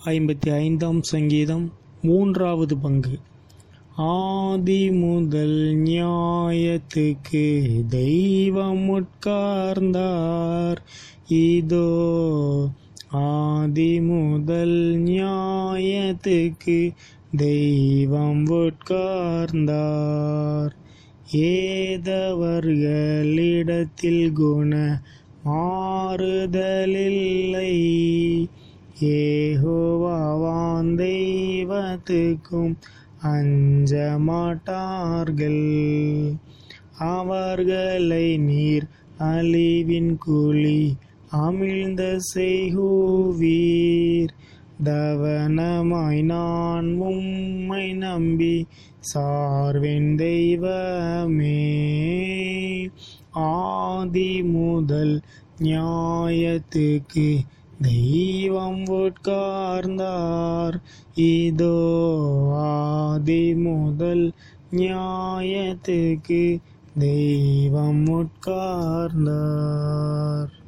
ஐம்பத்தி ஐந்தாம் சங்கீதம் மூன்றாவது பங்கு ஆதி முதல் நியாயத்துக்கு தெய்வம் உட்கார்ந்தார் இதோ ஆதி முதல் நியாயத்துக்கு தெய்வம் உட்கார்ந்தார் ஏதவர்களிடத்தில் குண மாறுதலில்லை ஏகோவாவான் தெய்வத்துக்கும் அஞ்ச மாட்டார்கள் அவர்களை நீர் அழிவின் குழி அமிழ்ந்த செய்குவீர் தவனமாய் நான் உம்மை நம்பி சார்வின் தெய்வமே ஆதி முதல் நியாயத்துக்கு தெய்வம் உட்கார்ந்தார் இதோ ஆதி முதல் நியாயத்துக்கு தெய்வம் உட்கார்ந்தார்